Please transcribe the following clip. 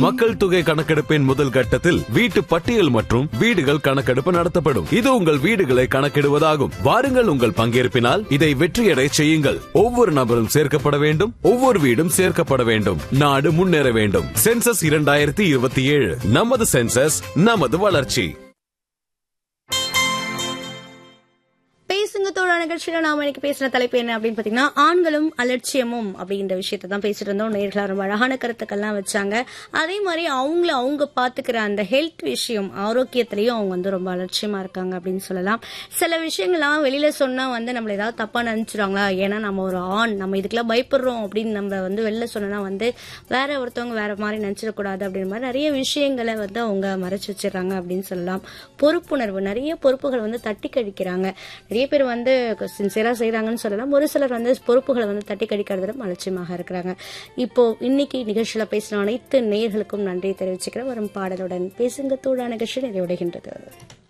மக்கள் தொகை கணக்கெடுப்பின் முதல் கட்டத்தில் வீட்டு பட்டியல் மற்றும் வீடுகள் கணக்கெடுப்பு நடத்தப்படும் இது உங்கள் வீடுகளை கணக்கிடுவதாகும் வாருங்கள் உங்கள் பங்கேற்பினால் இதை வெற்றியடை செய்யுங்கள் ஒவ்வொரு நபரும் சேர்க்கப்பட வேண்டும் ஒவ்வொரு வீடும் சேர்க்கப்பட வேண்டும் நாடு முன்னேற வேண்டும் சென்சஸ் இரண்டாயிரத்தி இருபத்தி ஏழு நமது சென்சஸ் நமது வளர்ச்சி பேசுங்க தோழா நிகழ்ச்சியில நாம இன்னைக்கு பேசுற தலைப்பு என்ன அப்படின்னு பாத்தீங்கன்னா ஆண்களும் அலட்சியமும் அப்படின்ற விஷயத்தை தான் பேசிட்டு இருந்தோம் நேர்களா ரொம்ப அழகான கருத்துக்கள்லாம் வச்சாங்க அதே மாதிரி அவங்கள அவங்க பாத்துக்கிற அந்த ஹெல்த் விஷயம் ஆரோக்கியத்திலயும் அவங்க வந்து ரொம்ப அலட்சியமா இருக்காங்க அப்படின்னு சொல்லலாம் சில விஷயங்கள்லாம் வெளியில சொன்னா வந்து நம்மள ஏதாவது தப்பா நினைச்சிருவாங்களா ஏன்னா நம்ம ஒரு ஆண் நம்ம இதுக்கெல்லாம் பயப்படுறோம் அப்படின்னு நம்ம வந்து வெளில சொன்னா வந்து வேற ஒருத்தவங்க வேற மாதிரி நினைச்சிடக்கூடாது அப்படின்ற மாதிரி நிறைய விஷயங்களை வந்து அவங்க மறைச்சு வச்சிடறாங்க அப்படின்னு சொல்லலாம் பொறுப்புணர்வு நிறைய பொறுப்புகள் வந்து தட்டி கழிக்கிறாங்க நிறைய பேர் வந்து சின்சியரா செய்யறாங்கன்னு சொல்லலாம் ஒரு சிலர் வந்து பொறுப்புகளை வந்து தட்டி கழிக்கிறதுல அலட்சியமாக இருக்கிறாங்க இப்போ இன்னைக்கு நிகழ்ச்சியில பேசின அனைத்து நேயர்களுக்கும் நன்றி தெரிவிச்சுக்கிறேன் வரும் பாடலுடன் பேசுங்க தோழா நிகழ்ச்சி நிறைவடைகின்றது